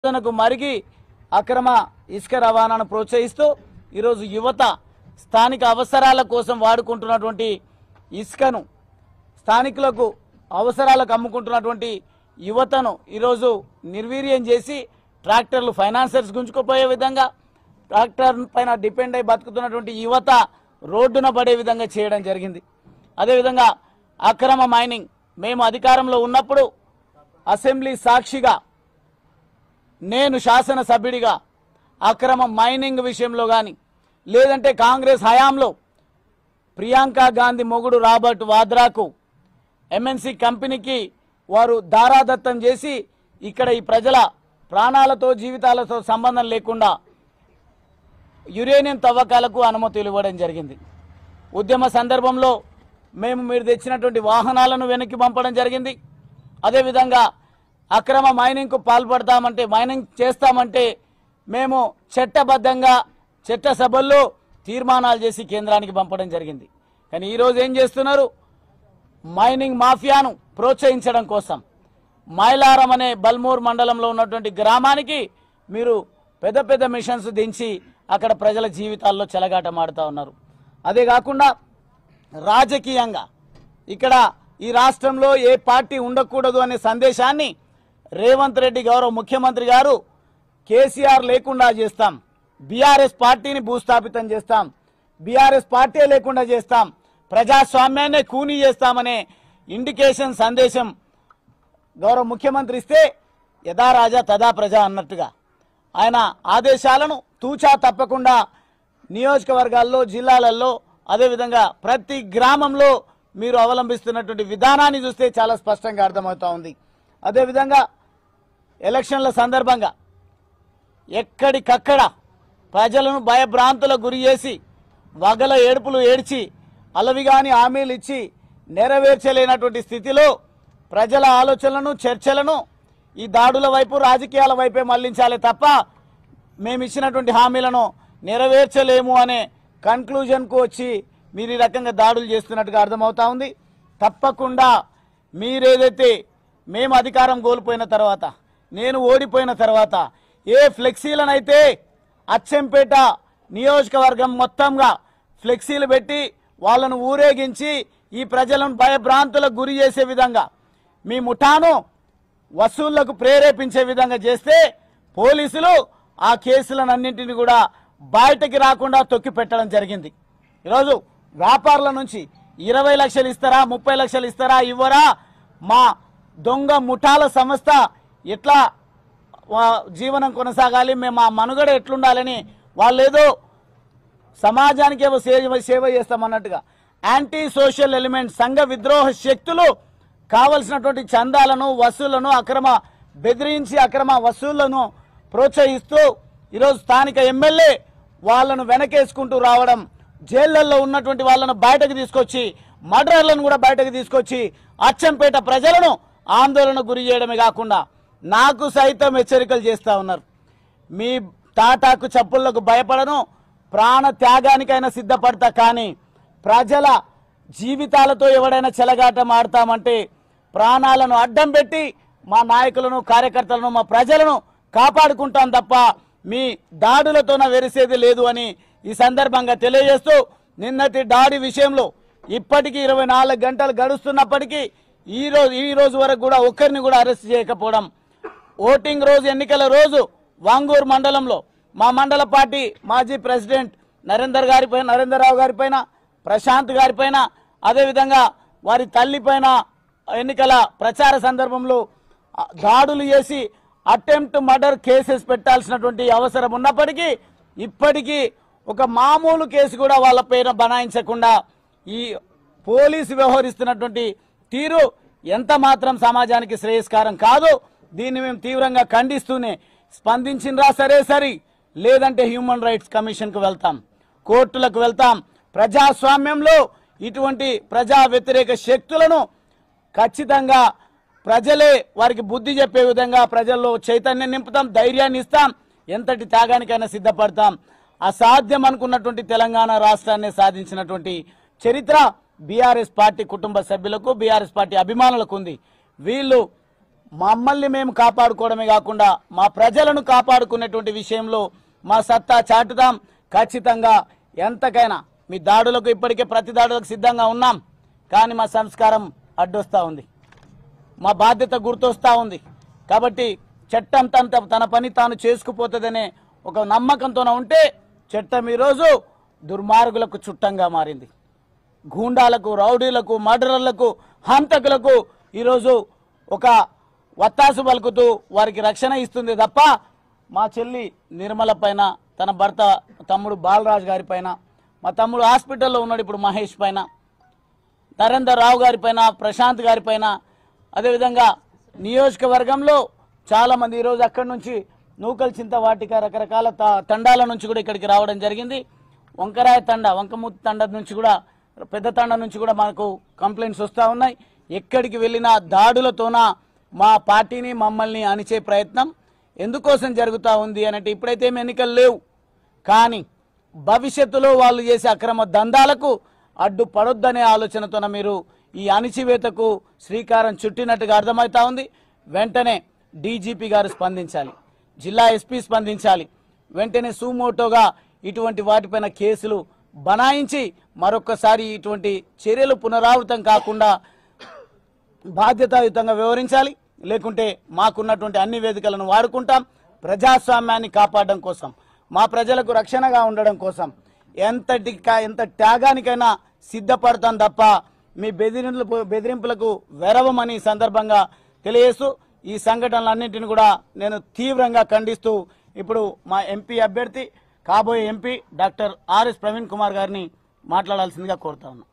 తనకు మరిగి అక్రమ ఇసుక రవాణాను ప్రోత్సహిస్తూ ఈరోజు యువత స్థానిక అవసరాల కోసం వాడుకుంటున్నటువంటి ఇసుకను స్థానికులకు అవసరాలకు అమ్ముకుంటున్నటువంటి యువతను ఈరోజు నిర్వీర్యం చేసి ట్రాక్టర్లు ఫైనాన్సర్స్ గుంజుకుపోయే విధంగా ట్రాక్టర్ పైన డిపెండ్ అయి బతుకుతున్నటువంటి యువత రోడ్డున పడే విధంగా చేయడం జరిగింది అదేవిధంగా అక్రమ మైనింగ్ మేము అధికారంలో ఉన్నప్పుడు అసెంబ్లీ సాక్షిగా నేను శాసనసభ్యుడిగా అక్రమ మైనింగ్ విషయంలో కానీ లేదంటే కాంగ్రెస్ హయాంలో ప్రియాంక గాంధీ మొగుడు రాబర్ట్ వాద్రాకు ఎంఎన్సి కంపెనీకి వారు దారాదత్తం చేసి ఇక్కడ ఈ ప్రజల ప్రాణాలతో జీవితాలతో సంబంధం లేకుండా యురేనియం తవ్వకాలకు అనుమతులు ఇవ్వడం జరిగింది ఉద్యమ సందర్భంలో మేము మీరు తెచ్చినటువంటి వాహనాలను వెనక్కి పంపడం జరిగింది అదేవిధంగా అక్రమ మైనింగ్కు పాల్పడతామంటే మైనింగ్ చేస్తామంటే మేము చట్టబద్ధంగా చట్టసభల్లో తీర్మానాలు చేసి కేంద్రానికి పంపడం జరిగింది కానీ ఈరోజు ఏం చేస్తున్నారు మైనింగ్ మాఫియాను ప్రోత్సహించడం కోసం మైలారం అనే బల్మూర్ మండలంలో ఉన్నటువంటి గ్రామానికి మీరు పెద్ద పెద్ద మిషన్స్ దించి అక్కడ ప్రజల జీవితాల్లో చెలగాటమాడుతూ ఉన్నారు అదే కాకుండా రాజకీయంగా ఇక్కడ ఈ రాష్ట్రంలో ఏ పార్టీ ఉండకూడదు అనే సందేశాన్ని రేవంత్ రెడ్డి గౌరవ ముఖ్యమంత్రి గారు కేసీఆర్ లేకుండా చేస్తాం బీఆర్ఎస్ పార్టీని భూస్థాపితం చేస్తాం బీఆర్ఎస్ పార్టీ లేకుండా చేస్తాం ప్రజాస్వామ్యాన్ని కూనీ చేస్తామనే ఇండికేషన్ సందేశం గౌరవ ముఖ్యమంత్రి ఇస్తే యథా రాజా తదా ప్రజ అన్నట్టుగా ఆయన ఆదేశాలను తూచా తప్పకుండా నియోజకవర్గాల్లో జిల్లాలలో అదేవిధంగా ప్రతి గ్రామంలో మీరు అవలంబిస్తున్నటువంటి విధానాన్ని చూస్తే చాలా స్పష్టంగా అర్థమవుతా ఉంది అదేవిధంగా ఎలక్షన్ల సందర్భంగా ఎక్కడికక్కడ ప్రజలను భయభ్రాంతులకు గురి చేసి వగల ఏడుపులు ఏడ్చి అలవిగాని హామీలు ఇచ్చి నెరవేర్చలేనటువంటి స్థితిలో ప్రజల ఆలోచనలను చర్చలను ఈ దాడుల వైపు రాజకీయాల వైపే మళ్లించాలి తప్ప మేము ఇచ్చినటువంటి హామీలను నెరవేర్చలేము అనే కన్క్లూజన్కు వచ్చి మీరు ఈ రకంగా దాడులు చేస్తున్నట్టుగా అర్థమవుతా ఉంది తప్పకుండా మీరేదైతే మేము అధికారం కోల్పోయిన తర్వాత నేను ఓడిపోయిన తర్వాత ఏ ఫ్లెక్సీలనైతే అచ్చంపేట నియోజకవర్గం మొత్తంగా ఫ్లెక్సీలు పెట్టి వాళ్ళను ఊరేగించి ఈ ప్రజలను భయభ్రాంతులకు గురి చేసే విధంగా మీ ముఠాను వసూళ్లకు ప్రేరేపించే విధంగా చేస్తే పోలీసులు ఆ కేసులను అన్నింటినీ కూడా బయటకి రాకుండా తొక్కి పెట్టడం జరిగింది ఈరోజు వ్యాపారుల నుంచి ఇరవై లక్షలు ఇస్తారా ముప్పై లక్షలు ఇస్తారా ఇవ్వరా మా దొంగ ముఠాల సంస్థ ఎట్లా వా- జీవనం కొనసాగాలి మేము మా మనుగడ ఎట్లుండాలని వాళ్ళు ఏదో సమాజానికి ఏవో సేవ సేవ చేస్తామన్నట్టుగా యాంటీ సోషల్ ఎలిమెంట్ సంఘ విద్రోహ శక్తులు కావలసినటువంటి చందాలను వసూళ్లను అక్రమ బెదిరించి అక్రమ వసూళ్లను ప్రోత్సహిస్తూ ఈరోజు స్థానిక ఎమ్మెల్యే వాళ్ళను వెనకేసుకుంటూ రావడం జైళ్లలో ఉన్నటువంటి వాళ్ళను బయటకు తీసుకొచ్చి మర్డర్లను కూడా బయటకు తీసుకొచ్చి అచ్చంపేట ప్రజలను ఆందోళన గురి చేయడమే కాకుండా నాకు సైతం హెచ్చరికలు చేస్తా ఉన్నారు మీ తాటాకు చప్పుళ్లకు భయపడను ప్రాణ త్యాగానికైనా సిద్ధపడతా కానీ ప్రజల జీవితాలతో ఎవడైనా చెలగాటం ఆడతామంటే ప్రాణాలను అడ్డం పెట్టి మా నాయకులను కార్యకర్తలను మా ప్రజలను కాపాడుకుంటాం తప్ప మీ దాడులతోన వెరిసేది లేదు అని ఈ సందర్భంగా తెలియజేస్తూ నిన్నటి దాడి విషయంలో ఇప్పటికీ ఇరవై నాలుగు గంటలు గడుస్తున్నప్పటికీ ఈ రోజు ఈ రోజు వరకు కూడా ఒక్కరిని కూడా అరెస్ట్ చేయకపోవడం ఓటింగ్ రోజు ఎన్నికల రోజు వాంగూరు మండలంలో మా మండల పార్టీ మాజీ ప్రెసిడెంట్ నరేందర్ గారిపైన నరేందర్రావు గారిపైన ప్రశాంత్ గారిపైన అదేవిధంగా వారి తల్లిపైన ఎన్నికల ప్రచార సందర్భంలో ఆ, దాడులు చేసి అటెంప్ట్ మర్డర్ కేసెస్ పెట్టాల్సినటువంటి అవసరం ఉన్నప్పటికీ ఇప్పటికీ ఒక మామూలు కేసు కూడా వాళ్ళ పైన బనాయించకుండా ఈ పోలీసు వ్యవహరిస్తున్నటువంటి తీరు ఎంత మాత్రం సమాజానికి శ్రేయస్కారం కాదు దీన్ని మేము తీవ్రంగా ఖండిస్తూనే స్పందించినరా సరే సరి లేదంటే హ్యూమన్ రైట్స్ కమిషన్కు వెళ్తాం కోర్టులకు వెళ్తాం ప్రజాస్వామ్యంలో ఇటువంటి ప్రజా వ్యతిరేక శక్తులను ఖచ్చితంగా ప్రజలే వారికి బుద్ధి చెప్పే విధంగా ప్రజల్లో చైతన్యం నింపుతాం ధైర్యాన్ని ఇస్తాం ఎంతటి త్యాగానికైనా సిద్ధపడతాం అసాధ్యం అనుకున్నటువంటి తెలంగాణ రాష్ట్రాన్ని సాధించినటువంటి చరిత్ర బీఆర్ఎస్ పార్టీ కుటుంబ సభ్యులకు బీఆర్ఎస్ పార్టీ అభిమానులకు ఉంది వీళ్ళు మమ్మల్ని మేము కాపాడుకోవడమే కాకుండా మా ప్రజలను కాపాడుకునేటువంటి విషయంలో మా సత్తా చాటుదాం ఖచ్చితంగా ఎంతకైనా మీ దాడులకు ఇప్పటికే ప్రతి దాడులకు సిద్ధంగా ఉన్నాం కానీ మా సంస్కారం అడ్డొస్తా ఉంది మా బాధ్యత గుర్తొస్తా ఉంది కాబట్టి చట్టం తన తన పని తాను చేసుకుపోతుందనే ఒక నమ్మకంతో ఉంటే చట్టం ఈరోజు దుర్మార్గులకు చుట్టంగా మారింది గూండాలకు రౌడీలకు మర్డరర్లకు హంతకులకు ఈరోజు ఒక వత్తాసు పలుకుతూ వారికి రక్షణ ఇస్తుంది తప్ప మా చెల్లి నిర్మల పైన తన భర్త తమ్ముడు బాలరాజు గారి పైన మా తమ్ముడు హాస్పిటల్లో ఉన్నాడు ఇప్పుడు మహేష్ పైన నరేందర్ రావు గారి పైన ప్రశాంత్ గారి పైన అదేవిధంగా నియోజకవర్గంలో చాలా మంది ఈరోజు అక్కడి నుంచి నూకల్ చింత వాటిక రకరకాల త- తండాల నుంచి కూడా ఇక్కడికి రావడం జరిగింది వంకరాయ తండ వంకమూతి తండ నుంచి కూడా పెద్ద తండ నుంచి కూడా మనకు కంప్లైంట్స్ వస్తూ ఉన్నాయి ఎక్కడికి వెళ్ళినా దాడులతోన మా పార్టీని మమ్మల్ని అణిచే ప్రయత్నం ఎందుకోసం జరుగుతూ ఉంది అంటే ఇప్పుడైతే ఏం ఎన్నికలు లేవు కానీ భవిష్యత్తులో వాళ్ళు చేసే అక్రమ దందాలకు అడ్డు పడొద్దనే ఆలోచనతోన మీరు ఈ అణిచివేతకు శ్రీకారం చుట్టినట్టుగా అర్థమవుతా ఉంది వెంటనే డీజీపీ గారు స్పందించాలి జిల్లా ఎస్పీ స్పందించాలి వెంటనే సుమోటోగా ఇటువంటి వాటిపైన కేసులు బనాయించి మరొక్కసారి ఇటువంటి చర్యలు పునరావృతం కాకుండా బాధ్యతాయుతంగా వ్యవహరించాలి లేకుంటే మాకున్నటువంటి అన్ని వేదికలను వాడుకుంటాం ప్రజాస్వామ్యాన్ని కాపాడడం కోసం మా ప్రజలకు రక్షణగా ఉండడం కోసం ఎంతటి కా- ఎంత త్యాగానికైనా సిద్ధపడతాం తప్ప మీ బెదిరింపులకు బెదిరింపులకు వెరవమని ఈ సందర్భంగా తెలియజేస్తూ ఈ సంఘటనలన్నింటిని కూడా నేను తీవ్రంగా ఖండిస్తూ ఇప్పుడు మా ఎంపీ అభ్యర్థి కాబోయే MP doctor RS Praveen Kumar గారిని మాట్లాడాల్సిందిగా కోరుతా ఉన్నా